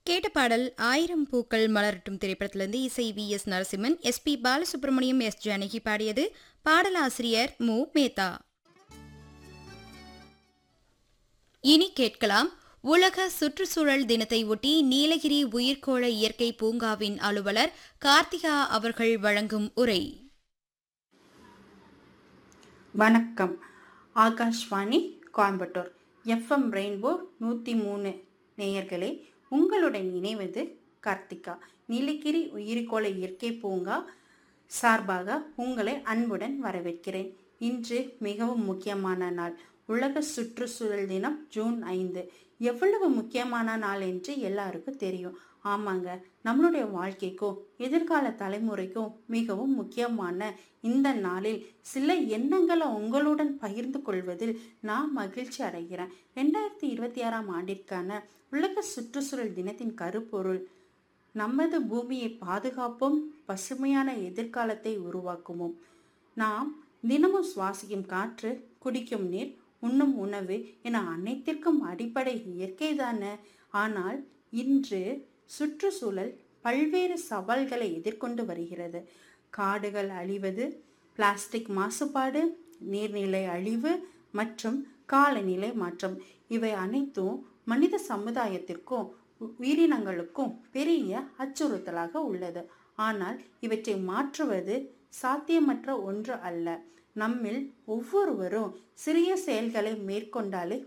கேட்ட பாடல் ஆயிரம் பூக்கள் மலரட்டும் திரைப்படத்திலிருந்து இசை V S Narasimhan S P Balasubrahmanyam S Janaki பாடியது பாடலாசிரியர் மு மேத்தா இனி கேட்கலாம் உலக சுற்றுச்சூழல் தினத்தை ஒட்டி நீலகிரி உயிர்கோள இயற்கை பூங்காவின் அலுவலர் கார்த்திகா அவர்கள் வழங்கும் உரை வணக்கம் ஆகாஷ்வாணி கோயம்புத்தூர் எஃப்எம் ரெயின்போ நூற்றி மூணு நேயர்களே உங்களுடன் இணைவது கார்த்திகா நீலகிரி உயிர்கோள இயற்கை பூங்கா சார்பாக உங்களை அன்புடன் வரவேற்கிறேன் இன்று மிகவும் முக்கியமான நாள் உலக சுற்றுச்சூழல் தினம் ஜூன் ஐந்து எவ்வளவு முக்கியமான நாள் என்று எல்லாருக்கும் தெரியும் ஆமாங்க நம்மளுடைய வாழ்க்கைக்கும் எதிர்கால தலைமுறைக்கும் மிகவும் முக்கியமான இந்த நாளில் சில எண்ணங்களை உங்களுடன் பகிர்ந்து கொள்வதில் நான் மகிழ்ச்சி அடைகிறேன் ரெண்டாயிரத்தி இருபத்தி ஆறாம் ஆண்டிற்கான உலக சுற்றுச்சூழல் தினத்தின் கருப்பொருள் நமது பூமியை பாதுகாப்போம் பசுமையான எதிர்காலத்தை உருவாக்குவோம் நாம் தினமும் சுவாசிக்கும் காற்று குடிக்கும் நீர் உண்ணும் உணவு என அனைத்திற்கும் அடிப்படை இயற்கை தானே ஆனால் இன்று சுற்றுச்சூழல் பல்வேறு சவால்களை எதிர்கொண்டு வருகிறது காடுகள் அழிவது பிளாஸ்டிக் மாசுபாடு நீர்நிலை அழிவு மற்றும் காலநிலை மாற்றம் இவை அனைத்தும் மனித சமுதாயத்திற்கும் உயிரினங்களுக்கும் பெரிய அச்சுறுத்தலாக உள்ளது ஆனால் இவற்றை மாற்றுவது சாத்தியமற்ற ஒன்று அல்ல நம்மில் ஒவ்வொருவரும் சிறிய செயல்களை மேற்கொண்டாலே